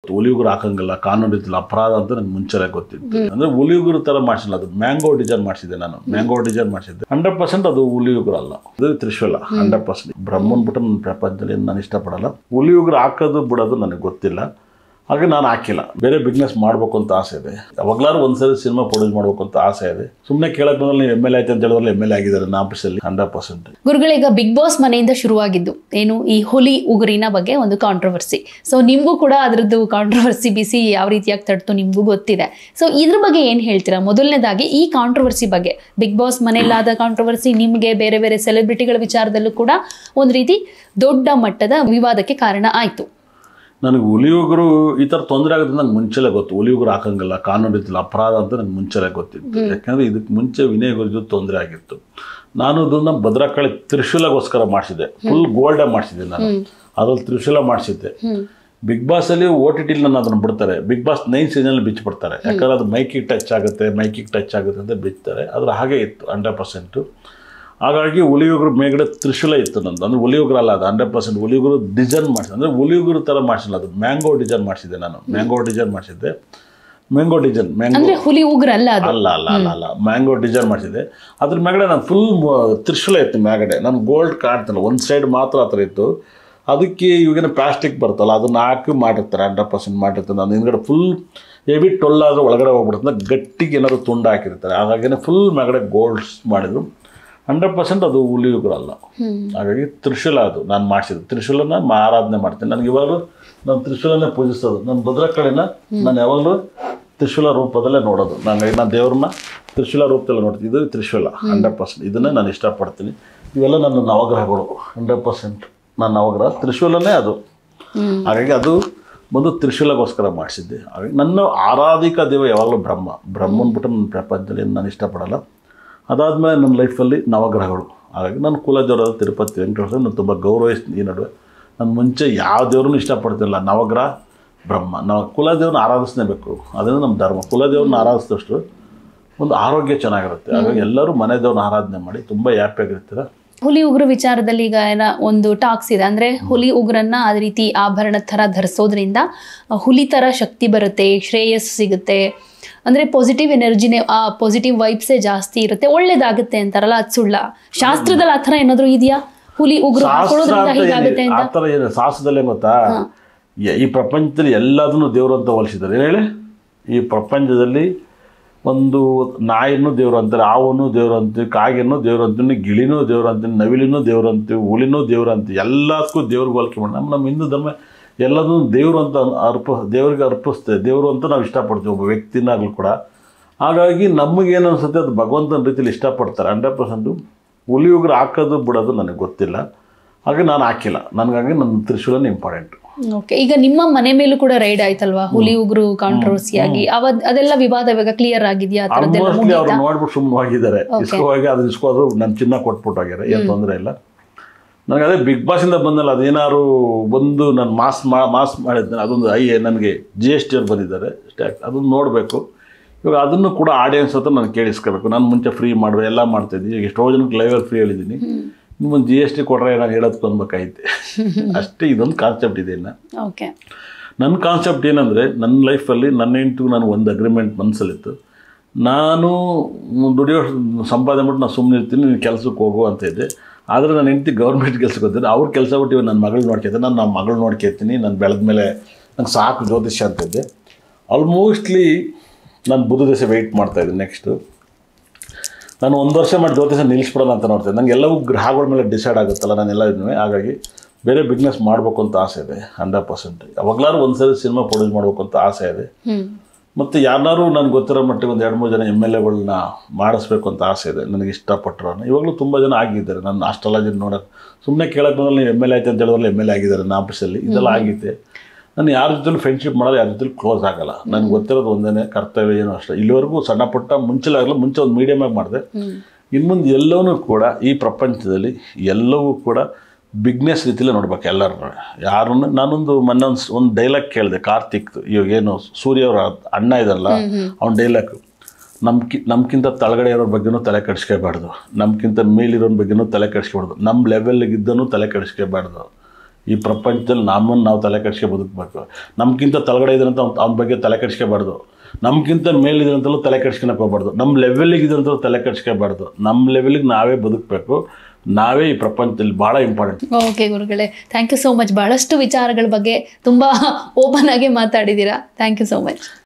ಗೊತ್ತು ಹುಲಿಯುಗುರು ಹಾಕಂಗಿಲ್ಲ ಕಾನೂನು ರೀತಿಲಿ ಅಪರಾಧ ಅಂತ ನಂಗೆ ಮುಂಚೆನೆ ಗೊತ್ತಿತ್ತು ಅಂದ್ರೆ ಹುಲಿಯುಗುರು ತರ ಮಾಡಿಸಿಲ್ಲ ಅದು ಮ್ಯಾಂಗೋ ಡಿಸೈನ್ ಮಾಡಿಸಿದ್ದೆ ನಾನು ಮ್ಯಾಂಗೋ ಡಿಸೈನ್ ಮಾಡಿಸಿದ್ದೆ ಹಂಡ್ರೆಡ್ ಪರ್ಸೆಂಟ್ ಅದು ಹುಲಿಯುಗುರು ಅಲ್ಲ ಅದು ತ್ರಿಶೂಲ ಹಂಡ್ರೆಡ್ ಪರ್ಸೆಂಟ್ ಬ್ರಹ್ಮನ್ ಬಿಟ್ಟು ನನ್ನ ಪ್ರಪಂಚದಲ್ಲಿ ನಾನು ಇಷ್ಟಪಡಲ್ಲ ಹುಲಿಯುಗುರು ಹಾಕೋದು ಬಿಡೋದು ನನಗೆ ಗೊತ್ತಿಲ್ಲ ಹಾಗೆ ನಾನು ಹಾಕಿಲ್ಲ ಬೇರೆ ಬಿಸ್ನೆಸ್ ಮಾಡಬೇಕು ಅಂತ ಆಸೆ ಇದೆ ಯಾವಾಗ್ಲಾರು ಒಂದ್ಸರಿ ಸಿನಿಮಾ ಪ್ರೊಡ್ಯೂಸ್ ಮಾಡಬೇಕು ಅಂತ ಆಸೆ ಇದೆ ಸುಮ್ಮನೆ ಕೇಳಕ್ ಬಂದ್ರೆ ನೀವು ಎಮ್ ಎಲ್ ಎ ಆಯ್ತು ಅಂತ ಹೇಳಿದ್ರೆ ಎಮ್ ಎಲ್ ಎ ಆಗಿದ್ದಾರೆ ನಮ್ಮ ಆಫೀಸಲ್ಲಿ ಹಂಡ್ರೆಡ್ ಪರ್ಸೆಂಟ್ ಗುರುಗಳೀಗ ಬಿಗ್ ಬಾಸ್ ಮನೆಯಿಂದ ಶುರುವಾಗಿದ್ದು ಏನು ಈ ಹುಲಿ ಉಗುರಿನ ಬಗ್ಗೆ ಒಂದು ಕಾಂಟ್ರವರ್ಸಿ ಸೊ ನಿಮಗೂ ಕೂಡ ಅದರದ್ದು ಕಾಂಟ್ರವರ್ಸಿ ಬಿಸಿ ಯಾವ ರೀತಿಯಾಗಿ ತಡ್ತು ನಿಮಗೂ ಗೊತ್ತಿದೆ ಸೊ ಇದ್ರ ಬಗ್ಗೆ ಏನು ಹೇಳ್ತೀರಾ ಮೊದಲನೇದಾಗಿ ಈ ಕಾಂಟ್ರವರ್ಸಿ ಬಗ್ಗೆ ಬಿಗ್ ಬಾಸ್ ಮನೆಯಲ್ಲಾದ ಕಾಂಟ್ರವರ್ಸಿ ನಿಮಗೆ ಬೇರೆ ಬೇರೆ ಸೆಲೆಬ್ರಿಟಿಗಳ ವಿಚಾರದಲ್ಲೂ ಕೂಡ ಒಂದು ರೀತಿ ದೊಡ್ಡ ಮಟ್ಟದ ವಿವಾದಕ್ಕೆ ಕಾರಣ ಆಯಿತು ನನಗೆ ಹುಲಿಯುಗರು ಈ ಥರ ತೊಂದರೆ ಆಗುತ್ತೆ ನಂಗೆ ಮುಂಚೆಲೆ ಗೊತ್ತು ಹುಲಿಯುಗರು ಹಾಕಂಗಿಲ್ಲ ಕಾನೂನು ರೀತಿಲಿ ಅಪರಾಧ ಅಂತ ನಂಗೆ ಮುಂಚೆಲೆ ಗೊತ್ತಿತ್ತು ಯಾಕಂದರೆ ಇದಕ್ಕೆ ಮುಂಚೆ ವಿನಯ್ ಗುರುಜು ತೊಂದರೆ ಆಗಿತ್ತು ನಾನು ಅದನ್ನ ಭದ್ರಕಾಳಿ ತ್ರಿಶೂಲಗೋಸ್ಕರ ಮಾಡಿಸಿದ್ದೆ ಫುಲ್ ಗೋಲ್ಡೇ ಮಾಡಿಸಿದ್ದೆ ನಾನು ಅದ್ರಲ್ಲಿ ತ್ರಿಶೂಲ ಮಾಡಿಸಿದ್ದೆ ಬಿಗ್ ಬಾಸ್ ಅಲ್ಲಿ ಓ ಟಿ ಟಿಲಿ ನನ್ನ ಅದನ್ನು ಬಿಡ್ತಾರೆ ಬಿಗ್ ಬಾಸ್ ನೈನ್ ಸೀಸನಲ್ಲಿ ಬಿಚ್ಚಿ ಬಿಡ್ತಾರೆ ಯಾಕಂದ್ರೆ ಅದು ಮೈಕಿಗೆ ಟಚ್ ಆಗುತ್ತೆ ಮೈಕಿಗೆ ಟಚ್ ಆಗುತ್ತೆ ಅಂತ ಬಿಚ್ತಾರೆ ಅದ್ರ ಹಾಗೆ ಇತ್ತು ಹಂಡ್ರೆಡ್ ಪರ್ಸೆಂಟು ಹಾಗಾಗಿ ಹುಲಿಯುಗರು ಮೇಗಡೆ ತ್ರಿಶೂಲ ಇತ್ತು ನಂದು ಅಂದರೆ ಹುಲಿಯುಗರು ಅಲ್ಲ ಅದು ಹಂಡ್ರೆಡ್ ಪರ್ಸೆಂಟ್ ಹುಲಿಯುಗರು ಡಿಸೈನ್ ಮಾಡಿಸಿದೆ ಅಂದರೆ ಹುಲಿಯುಗರು ಥರ ಮಾಡಿಸಿಲ್ಲ ಅದು ಮ್ಯಾಂಗೋ ಡಿಸೈನ್ ಮಾಡಿಸಿದ್ದೆ ನಾನು ಮ್ಯಾಂಗೋ ಡಿಸೈನ್ ಮಾಡಿಸಿದ್ದೆ ಮ್ಯಾಂಗೋ ಡಿಸೈನ್ ಮ್ಯಾಂಗೋ ಅಂದ್ರೆ ಹುಲಿ ಉಗ್ರ ಅಲ್ಲ ಅದು ಅಲ್ಲ ಅಲ್ಲ ಅಲ್ಲ ಅಲ್ಲ ಮ್ಯಾಂಗೋ ಡಿಸೈನ್ ಮಾಡಿಸಿದೆ ಅದ್ರ ಮ್ಯಾಗಡೆ ನಾನು ಫುಲ್ ತ್ರಿಶೂಲ ಇತ್ತು ಮ್ಯಾಗಡೆ ನಾನು ಗೋಲ್ಡ್ ಕಾಣ್ತಿಲ್ಲ ಒಂದು ಸೈಡ್ ಮಾತ್ರ ಆ ಥರ ಇತ್ತು ಅದಕ್ಕೆ ಇವಾಗಿನ ಪ್ಲಾಸ್ಟಿಕ್ ಬರ್ತಲ್ಲ ಅದನ್ನ ಹಾಕಿ ಮಾಡಿರ್ತಾರೆ ಹಂಡ್ರೆಡ್ ಪರ್ಸೆಂಟ್ ಮಾಡಿರ್ತಾರೆ ನಾನು ಹಿಂದ್ಗಡೆ ಫುಲ್ ಹೆವಿ ಟೊಲ್ಲಾದ್ರೆ ಒಳಗಡೆ ಹೋಗ್ಬಿಡುತ್ತೆ ಗಟ್ಟಿಗೆ ಏನಾದ್ರು ತುಂಡು ಹಾಕಿರ್ತಾರೆ ಹಾಗಾಗಿ ಫುಲ್ ಮ್ಯಾಗಡೆ ಗೋಲ್ಡ್ಸ್ ಮಾಡಿದ್ರು ಹಂಡ್ರೆಡ್ ಪರ್ಸೆಂಟ್ ಅದು ಹುಲಿಯುಗ್ರ ಅಲ್ಲ ಹಾಗಾಗಿ ತ್ರಿಶೂಲ ಅದು ನಾನು ಮಾಡಿಸಿದ್ದು ತ್ರಿಶೂಲನ ಮಾ ಆರಾಧನೆ ಮಾಡ್ತೀನಿ ನನಗೆ ಇವಾಗಲೂ ನಾನು ತ್ರಿಶೂಲನೇ ಪೂಜಿಸೋದು ನನ್ನ ಭದ್ರ ಕಡೆನ ನಾನು ಯಾವಾಗಲೂ ತ್ರಿಶೂಲ ರೂಪದಲ್ಲೇ ನೋಡೋದು ನಾನು ನಾನು ದೇವ್ರನ್ನ ತ್ರಿಶೂಲ ರೂಪದಲ್ಲೇ ನೋಡ್ತೀನಿ ಇದು ತ್ರಿಶೂಲ ಹಂಡ್ರೆಡ್ ಪರ್ಸೆಂಟ್ ಇದನ್ನೇ ನಾನು ಇಷ್ಟಪಡ್ತೀನಿ ಇವೆಲ್ಲ ನನ್ನ ನವಗ್ರಹಗಳು ಹಂಡ್ರೆಡ್ ಪರ್ಸೆಂಟ್ ನನ್ನ ನವಗ್ರಹ ತ್ರಿಶೂಲನೇ ಅದು ಹಾಗಾಗಿ ಅದು ಬಂದು ತ್ರಿಶೂಲಗೋಸ್ಕರ ಮಾಡಿಸಿದ್ದೆ ಹಾಗಾಗಿ ನನ್ನ ಆರಾಧಿಕ ದೇವ ಯಾವಾಗಲೂ ಬ್ರಹ್ಮ ಬ್ರಹ್ಮನ್ ಬಿಟ್ಟು ನನ್ನ ಪ್ರಪಂಚದಲ್ಲಿ ನಾನು ಇಷ್ಟಪಡಲ್ಲ ಅದಾದಮೇಲೆ ನನ್ನ ಲೈಫಲ್ಲಿ ನವಗ್ರಹಗಳು ಹಾಗಾಗಿ ನನ್ನ ಕುಲದೇವರಾದ ತಿರುಪತಿ ವೆಂಕಟೇಶ್ವರ ನಾನು ತುಂಬ ಗೌರವಿಸ್ತೀನಿ ಈ ನಡುವೆ ನಾನು ಮುಂಚೆ ಯಾವ ದೇವ್ರನ್ನೂ ಇಷ್ಟಪಡ್ತಿಲ್ಲ ನವಗ್ರಹ ಬ್ರಹ್ಮ ನಾವು ಕುಲದೇವ್ರನ್ನ ಆರಾಧಿಸಲೇಬೇಕು ಅದನ್ನು ನಮ್ಮ ಧರ್ಮ ಕುಲದೇವ್ರನ್ನ ಆರಾಧಿಸಿದಷ್ಟು ಒಂದು ಆರೋಗ್ಯ ಚೆನ್ನಾಗಿರುತ್ತೆ ಹಾಗಾಗಿ ಎಲ್ಲರೂ ಮನೆ ದೇವ್ರನ್ನ ಆರಾಧನೆ ಮಾಡಿ ತುಂಬ ಹ್ಯಾಪಿಯಾಗಿರ್ತೀರ ಹುಲಿ ಉಗ್ರ ವಿಚಾರದಲ್ಲಿ ಈಗ ಏನ ಒಂದು ಟಾಕ್ಸ್ ಇದೆ ಅಂದ್ರೆ ಹುಲಿ ಉಗ್ರನ್ನ ಅದೇ ರೀತಿ ಆಭರಣ ತರ ಧರಿಸೋದ್ರಿಂದ ಆ, ಹುಲಿ ತರ ಶಕ್ತಿ ಬರುತ್ತೆ ಶ್ರೇಯಸ್ಸು ಸಿಗುತ್ತೆ ಅಂದ್ರೆ ಪಾಸಿಟಿವ್ ಎನರ್ಜಿನೇ ಆ ಪಾಸಿಟಿವ್ ವೈಬ್ಸೇ ಜಾಸ್ತಿ ಇರುತ್ತೆ ಒಳ್ಳೇದಾಗುತ್ತೆ ಅಂತಾರಲ್ಲ ಅದು ಸುಳ್ಳ ಶಾಸ್ತ್ರದಲ್ಲಿ ಆ ಥರ ಏನಾದ್ರು ಇದೆಯಾ ಹುಲಿ ಉಗ್ರ ಶಾಸ್ತ್ರ ಹಾಕೊಳ್ಳೋದ್ರಿಂದ ಅಂತ ಹೀಗಾಗುತ್ತೆ ಏನು- ಅಂತ ಆ ಥರ ಏನು ಶಾಸ್ತ್ರದಲ್ಲಿ ಏನು ಗೊತ್ತಾ ಯ- ಈ ಪ್ರಪಂಚದಲ್ಲಿ ಎಲ್ಲದನ್ನು ದೇವರು ಅಂತ ಹೋಲಿಸಿದ್ದಾರೆ ಏನು ಹೇಳಿ ಈ ಪ್ರಪಂಚದಲ್ಲಿ ಒಂದು ನಾಯಿನೂ ದೇವ್ರು ಅಂತಾರೆ ಹಾವನ್ನು ದೇವ್ರು ಅಂತೀವಿ ಕಾಗೆನೂ ದೇವ್ರು ಅಂತೀನಿ ಗಿಳಿನೂ ದೇವ್ರು ಅಂತೀನಿ ನವಿಲಿನೂ ದೇವ್ರು ಅಂತೀವಿ ಹುಲಿನೂ ದೇವ್ರು ಅಂತೀವಿ ಎಲ್ಲದಕ್ಕೂ ದೇವ್ರಿಗೆ ಹೋಲಿಕೆ ಮಾಡಿ ನಮ್ಮ ನಮ್ಮ ಹಿಂದೂ ಧರ್ಮ ಎಲ್ಲದನ್ನು ದೇವರು ಅಂತ ಅರ್ಪ ದೇವರಿಗೆ ಅರ್ಪಿಸ್ತೇವೆ ದೇವರು ಅಂತ ನಾವು ಇಷ್ಟಪಡ್ತೀವಿ ಒಬ್ಬ ವ್ಯಕ್ತಿನಾಗಲೂ ಕೂಡ ಹಾಗಾಗಿ ನಮಗೇನು ಅನ್ಸುತ್ತೆ ಅದು ಭಗವಂತನ ರೀತಿಯಲ್ಲಿ ಇಷ್ಟಪಡ್ತಾರೆ ಹಂಡ್ರೆಡ್ ಪರ್ಸೆಂಟು ಹುಲಿಯುಗ್ರು ಹಾಕೋದು ಬಿಡೋದು ನನಗೆ ಗೊತ್ತಿಲ್ಲ ಹಾಗೆ ನಾನು ಹಾಕಿಲ್ಲ ನನಗಾಗಿ ನನ್ನ ತ್ರಿಶೂಲನೇ ಇಂಪಾರ್ಟೆಂಟ್ ಓಕೆ ಈಗ ನಿಮ್ಮ ಮನೆ ಮೇಲೂ ಕೂಡ ರೈಡ್ ಆಯ್ತಲ್ವಾ ಹುಲಿ ಉಗ್ರು ಕಾಂಟ್ರವರ್ಸಿ ಆಗಿ ಅವ ಅದೆಲ್ಲ ವಿವಾದ ಇವಾಗ ಕ್ಲಿಯರ್ ಆಗಿದೆಯಾ ಆ ಥರದ್ದೆಲ್ಲ ಆಲ್ಮೋಸ್ಟ್ಲಿ ಅವ್ರು ಮುಗೀತಾ ನೋಡ್ಬಿಟ್ಟು ಸುಮ್ಮನೆ ಹೋಗಿದ್ದಾರೆ ಇಸ್ಕೋವಾಗಿ ಅದು ಇಸ್ಕೋದ್ರು ನನ್ನ ಚಿನ್ನ ಕೊಟ್ಬಿಟ್ಟು ಹೋಗ್ಯಾರ ಏನು ತೊಂದರೆ ಇಲ್ಲ ನನಗೆ ಅದೇ ಬಿಗ್ ಬಾಸಿಂದ ಬಂದಲ್ಲ ಅದೇನಾದ್ರು ಬಂದು ನಾನು ಮಾಸ್ ಮಾ ಮಾಸ್ ಮಾಡಿದ್ದೆ ಅದೊಂದು ಐ ನನಗೆ ಜಿ ಎಸ್ ಟಿ ಅವ್ರು ಬಂದಿದ್ದಾರೆ ಟ್ಯಾಕ್ಸ್ ಅದನ್ನು ನೋಡಬೇಕು ಇವಾಗ ಅದನ್ನು ಕೂಡ ಆಡಿಯನ್ಸ್ ಹತ್ರ ನಾನು ಕೇಳಿಸ್ಕೋಬೇಕು ನಾನು ಮುಂಚೆ ಫ್ರೀ ಮಾಡುವೆ ಎಲ್ಲ ಮಾಡ್ತಾಯಿದ್ದೆ ಈಗ ಎಷ್ಟೋ ಜನಕ್ಕೆ ಲೈವಲ್ಲಿ ಫ್ರೀ ಹೇಳಿದ್ದೀನಿ ಇನ್ನು ಜಿ ಎಸ್ ಟಿ ಕೊಟ್ಟರೆ ನಾನು ಹೇಳೋದಕ್ಕೆ ಅನ್ಬೇಕಾಯ್ತೆ ಅಷ್ಟೇ ಇದೊಂದು ಕಾನ್ಸೆಪ್ಟ್ ಇದೆ ಇನ್ನು ಓಕೆ ನನ್ನ ಕಾನ್ಸೆಪ್ಟ್ ಏನಂದರೆ ನನ್ನ ಲೈಫಲ್ಲಿ ನನ್ನ ಹೆಂಡತಿಗೂ ನಾನು ಒಂದು ಅಗ್ರಿಮೆಂಟ್ ಮನಸ್ಸಲ್ಲಿತ್ತು ನಾನು ದುಡಿಯೋ ಸಂಪಾದನೆ ಬಿಟ್ಟು ನಾನು ಸುಮ್ಮನೆ ಇರ್ತೀನಿ ನೀನು ಕೆಲಸಕ್ಕೆ ಹೋಗು ಅಂತ ಇದ್ದೆ ಆದರೆ ನನ್ನ ಹೆಂಡತಿ ಗೌರ್ಮೆಂಟ್ ಕೆಲಸಕ್ಕೆ ಹೋಗ್ತೀನಿ ಅವ್ರ ಕೆಲಸ ಬಿಟ್ಟು ಇವಾಗ ನನ್ನ ಮಗಳು ನೋಡ್ಕೊತೀನಿ ನಾನು ನಮ್ಮ ಮಗಳು ನೋಡ್ಕೊತೀನಿ ನಾನು ಬೆಳೆದ ಮೇಲೆ ನಂಗೆ ಸಾಕು ಜ್ಯೋತಿಷ್ಯ ಅಂತ ಇದ್ದೆ ಆಲ್ಮೋಸ್ಟ್ಲಿ ನಾನು ಬುಧ ದಶೆ ವೆಯ್ಟ್ ಮಾಡ್ತಾಯಿದ್ದೆ ನೆಕ್ಸ್ಟು ನಾನು ಒಂದು ವರ್ಷ ಮಾಡಿ ಜ್ಯೋತಿಷ ನಿಲ್ಲಿಸ್ಬಿಡೋಣ ಅಂತ ನೋಡ್ತೇನೆ ನಂಗೆ ಎಲ್ಲವೂ ಗ್ರಹಗಳ ಮೇಲೆ ಡಿಸೈಡ್ ಆಗುತ್ತಲ್ಲ ನಾನು ಎಲ್ಲ ಇದನ್ನು ಹಾಗಾಗಿ ಬೇರೆ ಬಿಸ್ನೆಸ್ ಮಾಡಬೇಕು ಅಂತ ಆಸೆ ಇದೆ ಹಂಡ್ರೆಡ್ ಪರ್ಸೆಂಟ್ ಯಾವಾಗಲಾರು ಒಂದ್ಸರಿ ಸಿನಿಮಾ ಪ್ರೊಡ್ಯೂಸ್ ಮಾಡಬೇಕು ಅಂತ ಆಸೆ ಇದೆ ಹ್ಮ್ ಮತ್ತು ಯಾರನ್ನಾರು ನನಗೆ ಗೊತ್ತಿರೋ ಮಟ್ಟಿಗೆ ಒಂದು ಎರಡು ಮೂರು ಜನ ಎಮ್ ಎಲ್ ಎಗಳನ್ನ ಮಾಡಿಸ್ಬೇಕು ಅಂತ ಆಸೆ ಇದೆ ನನಗೆ ಇಷ್ಟಪಟ್ಟರು ಇವಾಗಲೂ ತುಂಬ ಜನ ಆಗಿದ್ದಾರೆ ನನ್ನ ಅಷ್ಟೆಲ್ಲ ನೋಡೋಕೆ ಸುಮ್ಮನೆ ಕೇಳಕ್ಕೆ ಬಂದ್ರೆ ನೀವು ಎಮ್ ಎಲ್ ಎ ಆಯ್ತು ಅಂತ ಹೇಳಿದ್ರೆ ಎಮ್ ಎಲ್ ಎ ಆಗಿದ್ದಾರೆ ನನ್ನ ಆಫೀಸಲ್ಲಿ ಇದೆಲ್ಲ ಆಗಿದೆ ನಾನು ಯಾರ ಜೊತೆ ಫ್ರೆಂಡ್ಶಿಪ್ ಮಾಡೋದು ಯಾರ ಜೊತೆ ಕ್ಲೋಸ್ ಆಗಲ್ಲ ನನಗೆ ಗೊತ್ತಿರೋದು ಒಂದೇ ಕರ್ತವ್ಯ ಏನು ಅಷ್ಟೇ ಇಲ್ಲಿವರೆಗೂ ಸಣ್ಣ ಪುಟ್ಟ ಮುಂಚೆ ಆಗಲ್ಲ ಮುಂಚೆ ಒಂದು ಮೀಡಿಯಮ್ ಆಗಿ ಮಾಡಿದೆ ಇನ್ನು ಮುಂದೆ ಎಲ್ಲವೂ ಕೂಡ ಈ ಪ್ರಪಂಚದಲ್ಲಿ ಎಲ್ಲವೂ ಕೂಡ ಬಿಗ್ನೆಸ್ ರೀತಿಲೇ ನೋಡ್ಬೇಕು ಎಲ್ಲರನ್ನ ಯಾರನ್ನ ನಾನೊಂದು ಮೊನ್ನೆ ಒಂದು ಒಂದು ಡೈಲಾಗ್ ಕೇಳಿದೆ ಕಾರ್ತಿಕ್ದು ಇವಾಗ ಏನು ಸೂರ್ಯ ಅವರ ಅಣ್ಣ ಇದಲ್ಲ ಅವ್ನ ಡೈಲಾಗ್ ನಮ್ಕಿ ನಮ್ಗಿಂತ ತಳಗಡೆ ಇರೋರ ಬಗ್ಗೆನೂ ತಲೆ ಕೆಡಿಸ್ಕೋಬಾರ್ದು ನಮ್ಗಿಂತ ಮೇಲಿರೋರ ಬಗ್ಗೆನೂ ತಲೆ ಕೆಡಿಸ್ಕೋಬಾರ್ದು ನಮ್ಮ ಲೆವೆಲ್ಗೆ ಇದ್ದನೂ ತಲೆ ಕೆಡಿಸ್ಕೋಬಾರ್ದು ಈ ಪ್ರಪಂಚದಲ್ಲಿ ನಮ್ಮನ್ನು ನಾವು ತಲೆ ಕೆಡಿಸ್ಕೆ ಬದುಕಬೇಕು ನಮ್ಗಿಂತ ತಳಗಡೆ ಇದ್ರಂತ ಅವ್ನ ಬಗ್ಗೆ ತಲೆ ಕೆಡಿಸ್ಕೋಬಾರ್ದು ನಮ್ಗಿಂತ ಮೇಲಿದ್ರಂತಲೂ ತಲೆ ಕೆಡ್ಸ್ಕೊಳಕ್ಕೆ ಹೋಗ್ಬಾರ್ದು ನಮ್ಮ ಲೆವೆಲಿಗೆ ಇದ್ರಂತಲೂ ತಲೆ ಕೆಡ್ಸ್ಕೋಬಾರ್ದು ನಮ್ಮ ಲೆವೆಲಿಗೆ ನಾವೇ ಬದುಕಬೇಕು ನಾವೇ ಈ ಪ್ರಪಂಚದಲ್ಲಿ ಭಾಳ ಇಂಪಾರ್ಟೆಂಟ್ ಓಕೆ ಗುರುಗಳೇ ಥ್ಯಾಂಕ್ ಯು ಸೋ ಮಚ್ ಬಹಳಷ್ಟು ವಿಚಾರಗಳ ಬಗ್ಗೆ ತುಂಬ ಓಪನ್ ಆಗಿ ಮಾತಾಡಿದ್ದೀರಾ ಥ್ಯಾಂಕ್ ಯು ಸೋ ಮಚ್